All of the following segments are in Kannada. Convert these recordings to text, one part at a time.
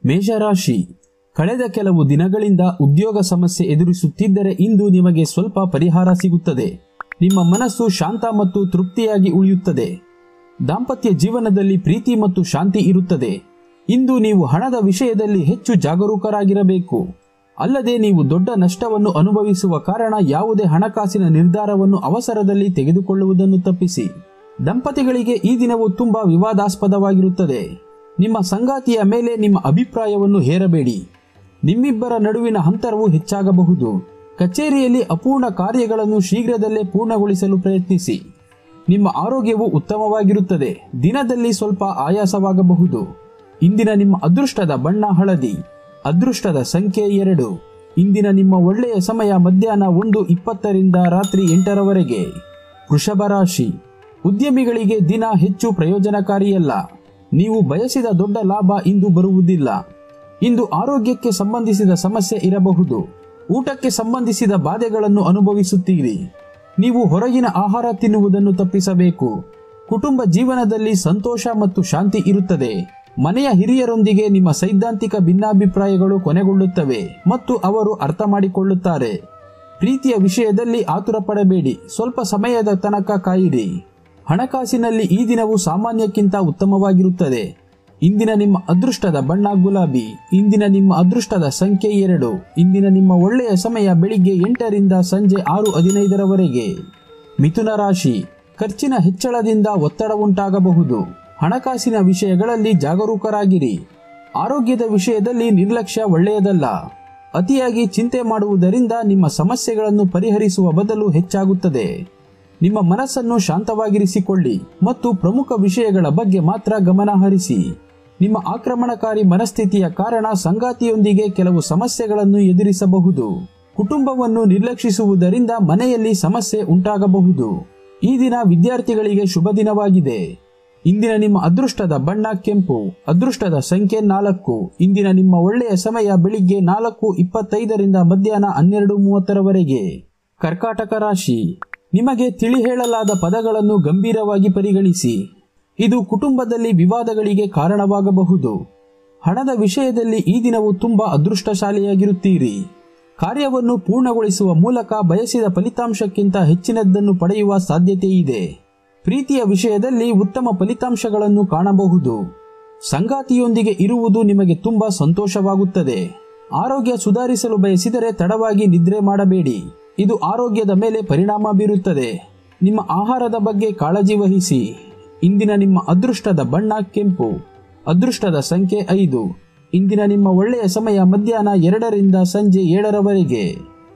ಮೇಷರಾಶಿ ಕಳೆದ ಕೆಲವು ದಿನಗಳಿಂದ ಉದ್ಯೋಗ ಸಮಸ್ಯೆ ಎದುರಿಸುತ್ತಿದ್ದರೆ ಇಂದು ನಿಮಗೆ ಸ್ವಲ್ಪ ಪರಿಹಾರ ಸಿಗುತ್ತದೆ ನಿಮ್ಮ ಮನಸ್ಸು ಶಾಂತ ಮತ್ತು ತೃಪ್ತಿಯಾಗಿ ಉಳಿಯುತ್ತದೆ ದಾಂಪತ್ಯ ಜೀವನದಲ್ಲಿ ಪ್ರೀತಿ ಮತ್ತು ಶಾಂತಿ ಇರುತ್ತದೆ ಇಂದು ನೀವು ಹಣದ ವಿಷಯದಲ್ಲಿ ಹೆಚ್ಚು ಜಾಗರೂಕರಾಗಿರಬೇಕು ಅಲ್ಲದೆ ನೀವು ದೊಡ್ಡ ನಷ್ಟವನ್ನು ಅನುಭವಿಸುವ ಕಾರಣ ಯಾವುದೇ ಹಣಕಾಸಿನ ನಿರ್ಧಾರವನ್ನು ಅವಸರದಲ್ಲಿ ತೆಗೆದುಕೊಳ್ಳುವುದನ್ನು ತಪ್ಪಿಸಿ ದಂಪತಿಗಳಿಗೆ ಈ ದಿನವು ತುಂಬಾ ವಿವಾದಾಸ್ಪದವಾಗಿರುತ್ತದೆ ನಿಮ್ಮ ಸಂಗಾತಿಯ ಮೇಲೆ ನಿಮ್ಮ ಅಭಿಪ್ರಾಯವನ್ನು ಹೇರಬೇಡಿ ನಿಮ್ಮಿಬ್ಬರ ನಡುವಿನ ಅಂತರವು ಹೆಚ್ಚಾಗಬಹುದು ಕಚೇರಿಯಲ್ಲಿ ಅಪೂರ್ಣ ಕಾರ್ಯಗಳನ್ನು ಶೀಘ್ರದಲ್ಲೇ ಪೂರ್ಣಗೊಳಿಸಲು ಪ್ರಯತ್ನಿಸಿ ನಿಮ್ಮ ಆರೋಗ್ಯವು ಉತ್ತಮವಾಗಿರುತ್ತದೆ ದಿನದಲ್ಲಿ ಸ್ವಲ್ಪ ಆಯಾಸವಾಗಬಹುದು ಇಂದಿನ ನಿಮ್ಮ ಅದೃಷ್ಟದ ಬಣ್ಣ ಹಳದಿ ಅದೃಷ್ಟದ ಸಂಖ್ಯೆ ಎರಡು ಇಂದಿನ ನಿಮ್ಮ ಒಳ್ಳೆಯ ಸಮಯ ಮಧ್ಯಾಹ್ನ ಒಂದು ಇಪ್ಪತ್ತರಿಂದ ರಾತ್ರಿ ಎಂಟರವರೆಗೆ ವೃಷಭ ರಾಶಿ ಉದ್ಯಮಿಗಳಿಗೆ ದಿನ ಹೆಚ್ಚು ಪ್ರಯೋಜನಕಾರಿಯಲ್ಲ ನೀವು ಬಯಸಿದ ದೊಡ್ಡ ಲಾಭ ಇಂದು ಬರುವುದಿಲ್ಲ ಇಂದು ಆರೋಗ್ಯಕ್ಕೆ ಸಂಬಂಧಿಸಿದ ಸಮಸ್ಯೆ ಇರಬಹುದು ಊಟಕ್ಕೆ ಸಂಬಂಧಿಸಿದ ಬಾಧೆಗಳನ್ನು ಅನುಭವಿಸುತ್ತೀರಿ ನೀವು ಹೊರಗಿನ ಆಹಾರ ತಿನ್ನುವುದನ್ನು ತಪ್ಪಿಸಬೇಕು ಕುಟುಂಬ ಜೀವನದಲ್ಲಿ ಸಂತೋಷ ಮತ್ತು ಶಾಂತಿ ಇರುತ್ತದೆ ಮನೆಯ ಹಿರಿಯರೊಂದಿಗೆ ನಿಮ್ಮ ಸೈದ್ಧಾಂತಿಕ ಭಿನ್ನಾಭಿಪ್ರಾಯಗಳು ಕೊನೆಗೊಳ್ಳುತ್ತವೆ ಮತ್ತು ಅವರು ಅರ್ಥ ಮಾಡಿಕೊಳ್ಳುತ್ತಾರೆ ಪ್ರೀತಿಯ ವಿಷಯದಲ್ಲಿ ಆತುರ ಪಡಬೇಡಿ ಸ್ವಲ್ಪ ಸಮಯದ ತನಕ ಕಾಯಿರಿ ಹಣಕಾಸಿನಲ್ಲಿ ಈ ದಿನವು ಸಾಮಾನ್ಯಕ್ಕಿಂತ ಉತ್ತಮವಾಗಿರುತ್ತದೆ ಇಂದಿನ ನಿಮ್ಮ ಅದೃಷ್ಟದ ಬಣ್ಣ ಗುಲಾಬಿ ಇಂದಿನ ನಿಮ್ಮ ಅದೃಷ್ಟದ ಸಂಖ್ಯೆ ಎರಡು ಇಂದಿನ ನಿಮ್ಮ ಒಳ್ಳೆಯ ಸಮಯ ಬೆಳಿಗ್ಗೆ ಎಂಟರಿಂದ ಸಂಜೆ ಆರು ಹದಿನೈದರವರೆಗೆ ಮಿಥುನ ರಾಶಿ ಖರ್ಚಿನ ಹೆಚ್ಚಳದಿಂದ ಒತ್ತಡ ಉಂಟಾಗಬಹುದು ಹಣಕಾಸಿನ ವಿಷಯಗಳಲ್ಲಿ ಜಾಗರೂಕರಾಗಿರಿ ಆರೋಗ್ಯದ ವಿಷಯದಲ್ಲಿ ನಿರ್ಲಕ್ಷ್ಯ ಒಳ್ಳೆಯದಲ್ಲ ಅತಿಯಾಗಿ ಚಿಂತೆ ಮಾಡುವುದರಿಂದ ನಿಮ್ಮ ಸಮಸ್ಯೆಗಳನ್ನು ಪರಿಹರಿಸುವ ಬದಲು ಹೆಚ್ಚಾಗುತ್ತದೆ ನಿಮ್ಮ ಮನಸ್ಸನ್ನು ಶಾಂತವಾಗಿರಿಸಿಕೊಳ್ಳಿ ಮತ್ತು ಪ್ರಮುಖ ವಿಷಯಗಳ ಬಗ್ಗೆ ಮಾತ್ರ ಗಮನ ಹರಿಸಿ ನಿಮ್ಮ ಆಕ್ರಮಣಕಾರಿ ಮನಸ್ಥಿತಿಯ ಕಾರಣ ಸಂಗಾತಿಯೊಂದಿಗೆ ಕೆಲವು ಸಮಸ್ಯೆಗಳನ್ನು ಎದುರಿಸಬಹುದು ಕುಟುಂಬವನ್ನು ನಿರ್ಲಕ್ಷಿಸುವುದರಿಂದ ಮನೆಯಲ್ಲಿ ಸಮಸ್ಯೆ ಉಂಟಾಗಬಹುದು ಈ ದಿನ ವಿದ್ಯಾರ್ಥಿಗಳಿಗೆ ಶುಭ ದಿನವಾಗಿದೆ ಇಂದಿನ ನಿಮ್ಮ ಅದೃಷ್ಟದ ಬಣ್ಣ ಕೆಂಪು ಅದೃಷ್ಟದ ಸಂಖ್ಯೆ ನಾಲ್ಕು ಇಂದಿನ ನಿಮ್ಮ ಒಳ್ಳೆಯ ಸಮಯ ಬೆಳಿಗ್ಗೆ ನಾಲ್ಕು ಇಪ್ಪತ್ತೈದರಿಂದ ಮಧ್ಯಾಹ್ನ ಹನ್ನೆರಡು ಮೂವತ್ತರವರೆಗೆ ಕರ್ಕಾಟಕ ರಾಶಿ ನಿಮಗೆ ತಿಳಿ ಹೇಳಲಾದ ಪದಗಳನ್ನು ಗಂಭೀರವಾಗಿ ಪರಿಗಣಿಸಿ ಇದು ಕುಟುಂಬದಲ್ಲಿ ವಿವಾದಗಳಿಗೆ ಕಾರಣವಾಗಬಹುದು ಹಣದ ವಿಷಯದಲ್ಲಿ ಈ ದಿನವು ತುಂಬಾ ಅದೃಷ್ಟಶಾಲಿಯಾಗಿರುತ್ತೀರಿ ಕಾರ್ಯವನ್ನು ಪೂರ್ಣಗೊಳಿಸುವ ಮೂಲಕ ಬಯಸಿದ ಫಲಿತಾಂಶಕ್ಕಿಂತ ಹೆಚ್ಚಿನದ್ದನ್ನು ಪಡೆಯುವ ಸಾಧ್ಯತೆ ಇದೆ ಪ್ರೀತಿಯ ವಿಷಯದಲ್ಲಿ ಉತ್ತಮ ಫಲಿತಾಂಶಗಳನ್ನು ಕಾಣಬಹುದು ಸಂಗಾತಿಯೊಂದಿಗೆ ಇರುವುದು ನಿಮಗೆ ತುಂಬಾ ಸಂತೋಷವಾಗುತ್ತದೆ ಆರೋಗ್ಯ ಸುಧಾರಿಸಲು ಬಯಸಿದರೆ ತಡವಾಗಿ ನಿದ್ರೆ ಮಾಡಬೇಡಿ ಇದು ಆರೋಗ್ಯದ ಮೇಲೆ ಪರಿಣಾಮ ಬೀರುತ್ತದೆ ನಿಮ್ಮ ಆಹಾರದ ಬಗ್ಗೆ ಕಾಳಜಿ ವಹಿಸಿ ಇಂದಿನ ನಿಮ್ಮ ಅದೃಷ್ಟದ ಬಣ್ಣ ಕೆಂಪು ಅದೃಷ್ಟದ ಸಂಖ್ಯೆ ಐದು ಇಂದಿನ ನಿಮ್ಮ ಒಳ್ಳೆಯ ಸಮಯ ಮಧ್ಯಾಹ್ನ ಎರಡರಿಂದ ಸಂಜೆ ಏಳರವರೆಗೆ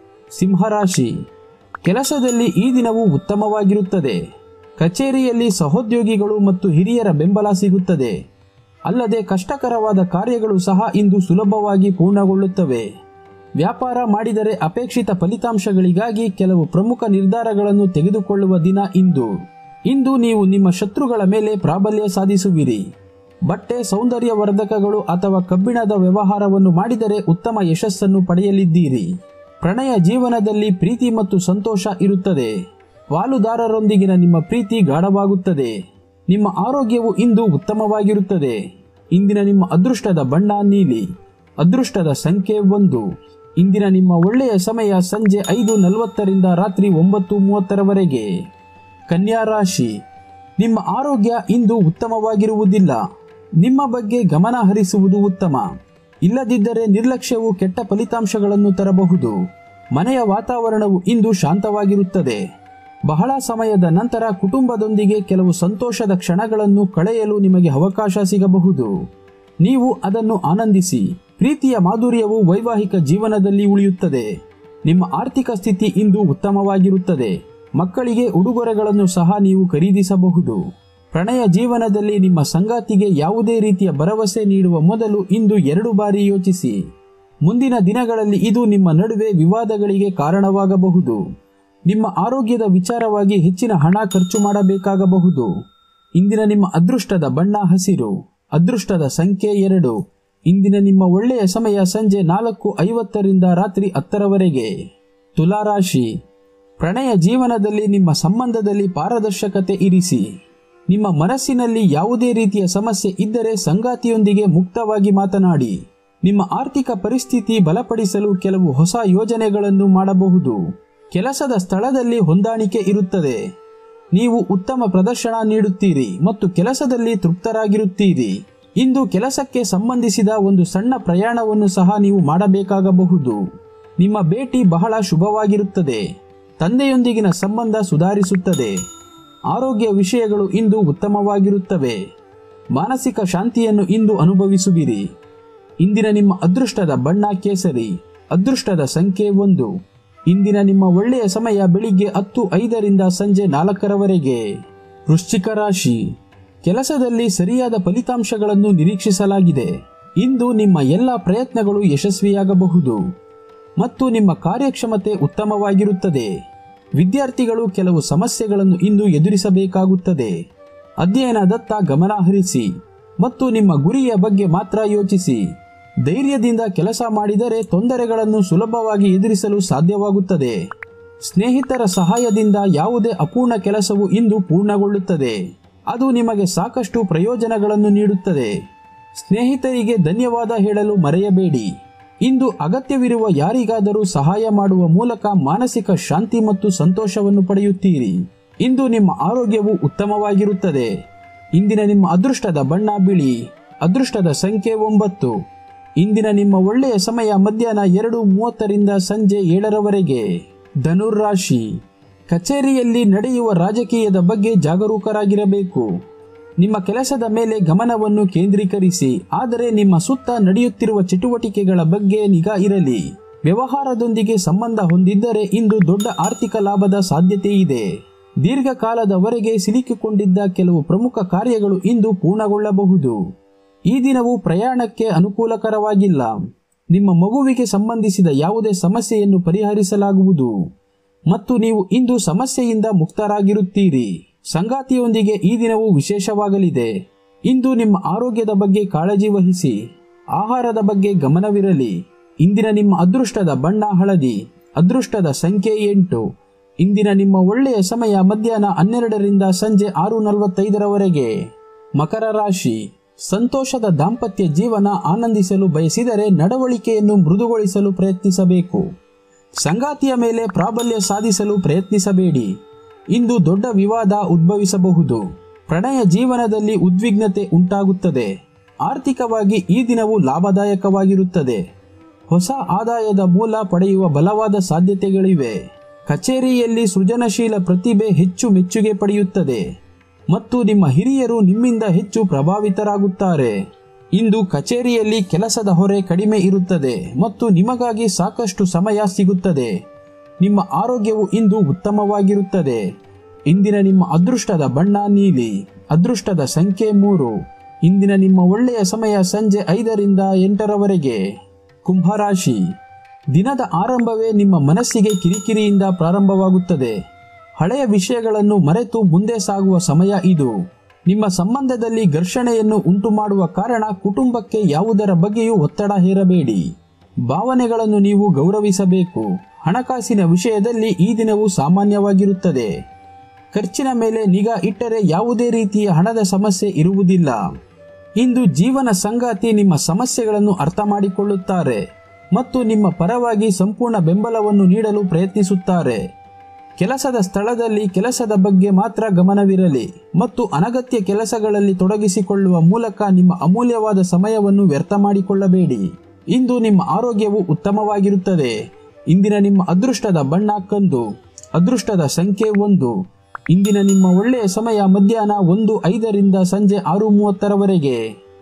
ಸಿಂಹರಾಶಿ ಕೆಲಸದಲ್ಲಿ ಈ ದಿನವು ಉತ್ತಮವಾಗಿರುತ್ತದೆ ಕಚೇರಿಯಲ್ಲಿ ಸಹೋದ್ಯೋಗಿಗಳು ಮತ್ತು ಹಿರಿಯರ ಬೆಂಬಲ ಸಿಗುತ್ತದೆ ಅಲ್ಲದೆ ಕಷ್ಟಕರವಾದ ಕಾರ್ಯಗಳು ಸಹ ಇಂದು ಸುಲಭವಾಗಿ ಪೂರ್ಣಗೊಳ್ಳುತ್ತವೆ ವ್ಯಾಪಾರ ಮಾಡಿದರೆ ಅಪೇಕ್ಷಿತ ಫಲಿತಾಂಶಗಳಿಗಾಗಿ ಕೆಲವು ಪ್ರಮುಖ ನಿರ್ಧಾರಗಳನ್ನು ತೆಗೆದುಕೊಳ್ಳುವ ದಿನ ಇಂದು ಇಂದು ನೀವು ನಿಮ್ಮ ಶತ್ರುಗಳ ಮೇಲೆ ಪ್ರಾಬಲ್ಯ ಸಾಧಿಸುವಿರಿ ಬಟ್ಟೆ ಸೌಂದರ್ಯವರ್ಧಕಗಳು ಅಥವಾ ಕಬ್ಬಿಣದ ವ್ಯವಹಾರವನ್ನು ಮಾಡಿದರೆ ಉತ್ತಮ ಯಶಸ್ಸನ್ನು ಪಡೆಯಲಿದ್ದೀರಿ ಪ್ರಣಯ ಜೀವನದಲ್ಲಿ ಪ್ರೀತಿ ಮತ್ತು ಸಂತೋಷ ಇರುತ್ತದೆ ಪಾಲುದಾರರೊಂದಿಗಿನ ನಿಮ್ಮ ಪ್ರೀತಿ ಗಾಢವಾಗುತ್ತದೆ ನಿಮ್ಮ ಆರೋಗ್ಯವು ಇಂದು ಉತ್ತಮವಾಗಿರುತ್ತದೆ ಇಂದಿನ ನಿಮ್ಮ ಅದೃಷ್ಟದ ಬಣ್ಣ ನೀಲಿ ಅದೃಷ್ಟದ ಸಂಖ್ಯೆ ಒಂದು ಇಂದಿನ ನಿಮ್ಮ ಒಳ್ಳೆಯ ಸಮಯ ಸಂಜೆ ಐದು ನಲವತ್ತರಿಂದ ರಾತ್ರಿ ಒಂಬತ್ತು ಮೂವತ್ತರವರೆಗೆ ಕನ್ಯಾ ರಾಶಿ ನಿಮ್ಮ ಆರೋಗ್ಯ ಇಂದು ಉತ್ತಮವಾಗಿರುವುದಿಲ್ಲ ನಿಮ್ಮ ಬಗ್ಗೆ ಗಮನ ಹರಿಸುವುದು ಉತ್ತಮ ಇಲ್ಲದಿದ್ದರೆ ನಿರ್ಲಕ್ಷ್ಯವು ಕೆಟ್ಟ ಫಲಿತಾಂಶಗಳನ್ನು ತರಬಹುದು ಮನೆಯ ವಾತಾವರಣವು ಇಂದು ಶಾಂತವಾಗಿರುತ್ತದೆ ಬಹಳ ಸಮಯದ ನಂತರ ಕುಟುಂಬದೊಂದಿಗೆ ಕೆಲವು ಸಂತೋಷದ ಕ್ಷಣಗಳನ್ನು ಕಳೆಯಲು ನಿಮಗೆ ಅವಕಾಶ ಸಿಗಬಹುದು ನೀವು ಅದನ್ನು ಆನಂದಿಸಿ ಪ್ರೀತಿಯ ಮಾಧುರ್ಯವು ವೈವಾಹಿಕ ಜೀವನದಲ್ಲಿ ಉಳಿಯುತ್ತದೆ ನಿಮ್ಮ ಆರ್ಥಿಕ ಸ್ಥಿತಿ ಇಂದು ಉತ್ತಮವಾಗಿರುತ್ತದೆ ಮಕ್ಕಳಿಗೆ ಉಡುಗೊರೆಗಳನ್ನು ಸಹ ನೀವು ಖರೀದಿಸಬಹುದು ಪ್ರಣಯ ಜೀವನದಲ್ಲಿ ನಿಮ್ಮ ಸಂಗಾತಿಗೆ ಯಾವುದೇ ರೀತಿಯ ಭರವಸೆ ನೀಡುವ ಮೊದಲು ಇಂದು ಎರಡು ಬಾರಿ ಯೋಚಿಸಿ ಮುಂದಿನ ದಿನಗಳಲ್ಲಿ ಇದು ನಿಮ್ಮ ನಡುವೆ ವಿವಾದಗಳಿಗೆ ಕಾರಣವಾಗಬಹುದು ನಿಮ್ಮ ಆರೋಗ್ಯದ ವಿಚಾರವಾಗಿ ಹೆಚ್ಚಿನ ಹಣ ಖರ್ಚು ಮಾಡಬೇಕಾಗಬಹುದು ಇಂದಿನ ನಿಮ್ಮ ಅದೃಷ್ಟದ ಬಣ್ಣ ಹಸಿರು ಅದೃಷ್ಟದ ಸಂಖ್ಯೆ ಎರಡು ಇಂದಿನ ನಿಮ್ಮ ಒಳ್ಳೆಯ ಸಮಯ ಸಂಜೆ ನಾಲ್ಕು ಐವತ್ತರಿಂದ ರಾತ್ರಿ ಹತ್ತರವರೆಗೆ ತುಲಾರಾಶಿ ಪ್ರಣಯ ಜೀವನದಲ್ಲಿ ನಿಮ್ಮ ಸಂಬಂಧದಲ್ಲಿ ಪಾರದರ್ಶಕತೆ ಇರಿಸಿ ನಿಮ್ಮ ಮನಸ್ಸಿನಲ್ಲಿ ಯಾವುದೇ ರೀತಿಯ ಸಮಸ್ಯೆ ಇದ್ದರೆ ಸಂಗಾತಿಯೊಂದಿಗೆ ಮುಕ್ತವಾಗಿ ಮಾತನಾಡಿ ನಿಮ್ಮ ಆರ್ಥಿಕ ಪರಿಸ್ಥಿತಿ ಬಲಪಡಿಸಲು ಕೆಲವು ಹೊಸ ಯೋಜನೆಗಳನ್ನು ಮಾಡಬಹುದು ಕೆಲಸದ ಸ್ಥಳದಲ್ಲಿ ಹೊಂದಾಣಿಕೆ ಇರುತ್ತದೆ ನೀವು ಉತ್ತಮ ಪ್ರದರ್ಶನ ನೀಡುತ್ತೀರಿ ಮತ್ತು ಕೆಲಸದಲ್ಲಿ ತೃಪ್ತರಾಗಿರುತ್ತೀರಿ ಇಂದು ಕೆಲಸಕ್ಕೆ ಸಂಬಂಧಿಸಿದ ಒಂದು ಸಣ್ಣ ಪ್ರಯಾಣವನ್ನು ಸಹ ನೀವು ಮಾಡಬೇಕಾಗಬಹುದು ನಿಮ್ಮ ಭೇಟಿ ಬಹಳ ಶುಭವಾಗಿರುತ್ತದೆ ತಂದೆಯೊಂದಿಗಿನ ಸಂಬಂಧ ಸುಧಾರಿಸುತ್ತದೆ ಆರೋಗ್ಯ ವಿಷಯಗಳು ಇಂದು ಉತ್ತಮವಾಗಿರುತ್ತವೆ ಮಾನಸಿಕ ಶಾಂತಿಯನ್ನು ಇಂದು ಅನುಭವಿಸುವಿರಿ ಇಂದಿನ ನಿಮ್ಮ ಅದೃಷ್ಟದ ಬಣ್ಣ ಕೇಸರಿ ಅದೃಷ್ಟದ ಸಂಖ್ಯೆ ಒಂದು ಇಂದಿನ ನಿಮ್ಮ ಒಳ್ಳೆಯ ಸಮಯ ಬೆಳಿಗ್ಗೆ ಹತ್ತು ಐದರಿಂದ ಸಂಜೆ ನಾಲ್ಕರವರೆಗೆ ವೃಶ್ಚಿಕ ರಾಶಿ ಕೆಲಸದಲ್ಲಿ ಸರಿಯಾದ ಫಲಿತಾಂಶಗಳನ್ನು ನಿರೀಕ್ಷಿಸಲಾಗಿದೆ ಇಂದು ನಿಮ್ಮ ಎಲ್ಲ ಪ್ರಯತ್ನಗಳು ಯಶಸ್ವಿಯಾಗಬಹುದು ಮತ್ತು ನಿಮ್ಮ ಕಾರ್ಯಕ್ಷಮತೆ ಉತ್ತಮವಾಗಿರುತ್ತದೆ ವಿದ್ಯಾರ್ಥಿಗಳು ಕೆಲವು ಸಮಸ್ಯೆಗಳನ್ನು ಇಂದು ಎದುರಿಸಬೇಕಾಗುತ್ತದೆ ಅಧ್ಯಯನದತ್ತ ಗಮನ ಹರಿಸಿ ಮತ್ತು ನಿಮ್ಮ ಗುರಿಯ ಬಗ್ಗೆ ಮಾತ್ರ ಯೋಚಿಸಿ ಧೈರ್ಯದಿಂದ ಕೆಲಸ ಮಾಡಿದರೆ ತೊಂದರೆಗಳನ್ನು ಸುಲಭವಾಗಿ ಎದುರಿಸಲು ಸಾಧ್ಯವಾಗುತ್ತದೆ ಸ್ನೇಹಿತರ ಸಹಾಯದಿಂದ ಯಾವುದೇ ಅಪೂರ್ಣ ಕೆಲಸವು ಇಂದು ಪೂರ್ಣಗೊಳ್ಳುತ್ತದೆ ಅದು ನಿಮಗೆ ಸಾಕಷ್ಟು ಪ್ರಯೋಜನಗಳನ್ನು ನೀಡುತ್ತದೆ ಸ್ನೇಹಿತರಿಗೆ ಧನ್ಯವಾದ ಹೇಳಲು ಮರೆಯಬೇಡಿ ಇಂದು ಅಗತ್ಯವಿರುವ ಯಾರಿಗಾದರೂ ಸಹಾಯ ಮಾಡುವ ಮೂಲಕ ಮಾನಸಿಕ ಶಾಂತಿ ಮತ್ತು ಸಂತೋಷವನ್ನು ಪಡೆಯುತ್ತೀರಿ ಇಂದು ನಿಮ್ಮ ಆರೋಗ್ಯವು ಉತ್ತಮವಾಗಿರುತ್ತದೆ ಇಂದಿನ ನಿಮ್ಮ ಅದೃಷ್ಟದ ಬಣ್ಣ ಬಿಳಿ ಅದೃಷ್ಟದ ಸಂಖ್ಯೆ ಒಂಬತ್ತು ಇಂದಿನ ನಿಮ್ಮ ಒಳ್ಳೆಯ ಸಮಯ ಮಧ್ಯಾಹ್ನ ಎರಡು ಮೂವತ್ತರಿಂದ ಸಂಜೆ ಏಳರವರೆಗೆ ಧನುರ್ರಾಶಿ ಕಚೇರಿಯಲ್ಲಿ ನಡೆಯುವ ರಾಜಕೀಯದ ಬಗ್ಗೆ ಜಾಗರೂಕರಾಗಿರಬೇಕು ನಿಮ್ಮ ಕೆಲಸದ ಮೇಲೆ ಗಮನವನ್ನು ಕೇಂದ್ರೀಕರಿಸಿ ಆದರೆ ನಿಮ್ಮ ಸುತ್ತ ನಡೆಯುತ್ತಿರುವ ಚಟುವಟಿಕೆಗಳ ಬಗ್ಗೆ ನಿಗಾ ಇರಲಿ ವ್ಯವಹಾರದೊಂದಿಗೆ ಸಂಬಂಧ ಹೊಂದಿದ್ದರೆ ಇಂದು ದೊಡ್ಡ ಆರ್ಥಿಕ ಲಾಭದ ಸಾಧ್ಯತೆ ಇದೆ ದೀರ್ಘಕಾಲದವರೆಗೆ ಸಿಲುಕಿಕೊಂಡಿದ್ದ ಕೆಲವು ಪ್ರಮುಖ ಕಾರ್ಯಗಳು ಇಂದು ಪೂರ್ಣಗೊಳ್ಳಬಹುದು ಈ ದಿನವು ಪ್ರಯಾಣಕ್ಕೆ ಅನುಕೂಲಕರವಾಗಿಲ್ಲ ನಿಮ್ಮ ಮಗುವಿಗೆ ಸಂಬಂಧಿಸಿದ ಯಾವುದೇ ಸಮಸ್ಯೆಯನ್ನು ಪರಿಹರಿಸಲಾಗುವುದು ಮತ್ತು ನೀವು ಇಂದು ಸಮಸ್ಯೆಯಿಂದ ಮುಕ್ತರಾಗಿರುತ್ತೀರಿ ಸಂಗಾತಿಯೊಂದಿಗೆ ಈ ದಿನವು ವಿಶೇಷವಾಗಲಿದೆ ಇಂದು ನಿಮ್ಮ ಆರೋಗ್ಯದ ಬಗ್ಗೆ ಕಾಳಜಿ ವಹಿಸಿ ಆಹಾರದ ಬಗ್ಗೆ ಗಮನವಿರಲಿ ಇಂದಿನ ನಿಮ್ಮ ಅದೃಷ್ಟದ ಬಣ್ಣ ಹಳದಿ ಅದೃಷ್ಟದ ಸಂಖ್ಯೆ ಎಂಟು ಇಂದಿನ ನಿಮ್ಮ ಒಳ್ಳೆಯ ಸಮಯ ಮಧ್ಯಾಹ್ನ ಹನ್ನೆರಡರಿಂದ ಸಂಜೆ ಆರು ನಲವತ್ತೈದರವರೆಗೆ ಮಕರ ರಾಶಿ ಸಂತೋಷದ ದಾಂಪತ್ಯ ಜೀವನ ಆನಂದಿಸಲು ಬಯಸಿದರೆ ನಡವಳಿಕೆಯನ್ನು ಮೃದುಗೊಳಿಸಲು ಪ್ರಯತ್ನಿಸಬೇಕು ಸಂಗಾತಿಯ ಮೇಲೆ ಪ್ರಾಬಲ್ಯ ಸಾಧಿಸಲು ಪ್ರಯತ್ನಿಸಬೇಡಿ ಇಂದು ದೊಡ್ಡ ವಿವಾದ ಉದ್ಭವಿಸಬಹುದು ಪ್ರಣಯ ಜೀವನದಲ್ಲಿ ಉದ್ವಿಗ್ನತೆ ಉಂಟಾಗುತ್ತದೆ ಆರ್ಥಿಕವಾಗಿ ಈ ದಿನವು ಲಾಭದಾಯಕವಾಗಿರುತ್ತದೆ ಹೊಸ ಆದಾಯದ ಮೂಲ ಪಡೆಯುವ ಬಲವಾದ ಸಾಧ್ಯತೆಗಳಿವೆ ಕಚೇರಿಯಲ್ಲಿ ಸೃಜನಶೀಲ ಪ್ರತಿಭೆ ಹೆಚ್ಚು ಮೆಚ್ಚುಗೆ ಪಡೆಯುತ್ತದೆ ಮತ್ತು ನಿಮ್ಮ ಹಿರಿಯರು ನಿಮ್ಮಿಂದ ಹೆಚ್ಚು ಪ್ರಭಾವಿತರಾಗುತ್ತಾರೆ ಇಂದು ಕಚೇರಿಯಲ್ಲಿ ಕೆಲಸದ ಹೊರೆ ಕಡಿಮೆ ಇರುತ್ತದೆ ಮತ್ತು ನಿಮಗಾಗಿ ಸಾಕಷ್ಟು ಸಮಯ ಸಿಗುತ್ತದೆ ನಿಮ್ಮ ಆರೋಗ್ಯವು ಇಂದು ಉತ್ತಮವಾಗಿರುತ್ತದೆ ಇಂದಿನ ನಿಮ್ಮ ಅದೃಷ್ಟದ ಬಣ್ಣ ನೀಲಿ ಅದೃಷ್ಟದ ಸಂಖ್ಯೆ ಮೂರು ಇಂದಿನ ನಿಮ್ಮ ಒಳ್ಳೆಯ ಸಮಯ ಸಂಜೆ ಐದರಿಂದ ಎಂಟರವರೆಗೆ ಕುಂಭರಾಶಿ ದಿನದ ಆರಂಭವೇ ನಿಮ್ಮ ಮನಸ್ಸಿಗೆ ಕಿರಿಕಿರಿಯಿಂದ ಪ್ರಾರಂಭವಾಗುತ್ತದೆ ಹಳೆಯ ವಿಷಯಗಳನ್ನು ಮರೆತು ಮುಂದೆ ಸಾಗುವ ಸಮಯ ಇದು ನಿಮ್ಮ ಸಂಬಂಧದಲ್ಲಿ ಘರ್ಷಣೆಯನ್ನು ಉಂಟು ಮಾಡುವ ಕಾರಣ ಕುಟುಂಬಕ್ಕೆ ಯಾವುದರ ಬಗ್ಗೆಯೂ ಒತ್ತಡ ಹೇರಬೇಡಿ ಭಾವನೆಗಳನ್ನು ನೀವು ಗೌರವಿಸಬೇಕು ಹಣಕಾಸಿನ ವಿಷಯದಲ್ಲಿ ಈ ದಿನವು ಸಾಮಾನ್ಯವಾಗಿರುತ್ತದೆ ಖರ್ಚಿನ ಮೇಲೆ ನಿಗಾ ಇಟ್ಟರೆ ಯಾವುದೇ ರೀತಿಯ ಹಣದ ಸಮಸ್ಯೆ ಇರುವುದಿಲ್ಲ ಇಂದು ಜೀವನ ಸಂಗಾತಿ ನಿಮ್ಮ ಸಮಸ್ಯೆಗಳನ್ನು ಅರ್ಥ ಮಾಡಿಕೊಳ್ಳುತ್ತಾರೆ ಮತ್ತು ನಿಮ್ಮ ಪರವಾಗಿ ಸಂಪೂರ್ಣ ಬೆಂಬಲವನ್ನು ನೀಡಲು ಪ್ರಯತ್ನಿಸುತ್ತಾರೆ ಕೆಲಸದ ಸ್ಥಳದಲ್ಲಿ ಕೆಲಸದ ಬಗ್ಗೆ ಮಾತ್ರ ಗಮನವಿರಲಿ ಮತ್ತು ಅನಗತ್ಯ ಕೆಲಸಗಳಲ್ಲಿ ತೊಡಗಿಸಿಕೊಳ್ಳುವ ಮೂಲಕ ನಿಮ್ಮ ಅಮೂಲ್ಯವಾದ ಸಮಯವನ್ನು ವ್ಯರ್ಥ ಮಾಡಿಕೊಳ್ಳಬೇಡಿ ಇಂದು ನಿಮ್ಮ ಆರೋಗ್ಯವು ಉತ್ತಮವಾಗಿರುತ್ತದೆ ಇಂದಿನ ನಿಮ್ಮ ಅದೃಷ್ಟದ ಬಣ್ಣ ಕಂದು ಅದೃಷ್ಟದ ಸಂಖ್ಯೆ ಒಂದು ಇಂದಿನ ನಿಮ್ಮ ಒಳ್ಳೆಯ ಸಮಯ ಮಧ್ಯಾಹ್ನ ಒಂದು ಐದರಿಂದ ಸಂಜೆ ಆರು ಮೂವತ್ತರವರೆಗೆ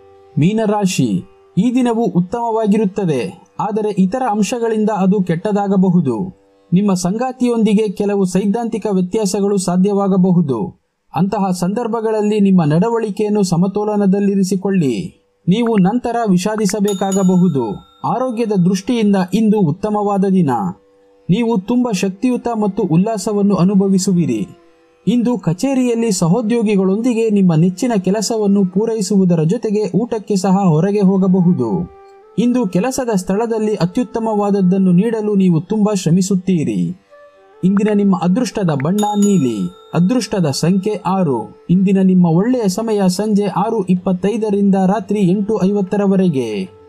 ಮೀನರಾಶಿ ಈ ದಿನವು ಉತ್ತಮವಾಗಿರುತ್ತದೆ ಆದರೆ ಇತರ ಅಂಶಗಳಿಂದ ಅದು ಕೆಟ್ಟದಾಗಬಹುದು ನಿಮ್ಮ ಸಂಗಾತಿಯೊಂದಿಗೆ ಕೆಲವು ಸೈದ್ಧಾಂತಿಕ ವ್ಯತ್ಯಾಸಗಳು ಸಾಧ್ಯವಾಗಬಹುದು ಅಂತಹ ಸಂದರ್ಭಗಳಲ್ಲಿ ನಿಮ್ಮ ನಡವಳಿಕೆಯನ್ನು ಸಮತೋಲನದಲ್ಲಿರಿಸಿಕೊಳ್ಳಿ ನೀವು ನಂತರ ವಿಷಾದಿಸಬೇಕಾಗಬಹುದು ಆರೋಗ್ಯದ ದೃಷ್ಟಿಯಿಂದ ಇಂದು ಉತ್ತಮವಾದ ದಿನ ನೀವು ತುಂಬ ಶಕ್ತಿಯುತ ಮತ್ತು ಉಲ್ಲಾಸವನ್ನು ಅನುಭವಿಸುವಿರಿ ಇಂದು ಕಚೇರಿಯಲ್ಲಿ ಸಹೋದ್ಯೋಗಿಗಳೊಂದಿಗೆ ನಿಮ್ಮ ನೆಚ್ಚಿನ ಕೆಲಸವನ್ನು ಪೂರೈಸುವುದರ ಜೊತೆಗೆ ಊಟಕ್ಕೆ ಸಹ ಹೊರಗೆ ಹೋಗಬಹುದು ಇಂದು ಕೆಲಸದ ಸ್ಥಳದಲ್ಲಿ ಅತ್ಯುತ್ತಮವಾದದ್ದನ್ನು ನೀಡಲು ನೀವು ತುಂಬಾ ಶ್ರಮಿಸುತ್ತೀರಿ ಇಂದಿನ ನಿಮ್ಮ ಅದೃಷ್ಟದ ಬಣ್ಣ ನೀಲಿ ಅದೃಷ್ಟದ ಸಂಖ್ಯೆ ಆರು ಇಂದಿನ ನಿಮ್ಮ ಒಳ್ಳೆಯ ಸಮಯ ಸಂಜೆ ಆರು ಇಪ್ಪತ್ತೈದರಿಂದ ರಾತ್ರಿ ಎಂಟು ಐವತ್ತರವರೆಗೆ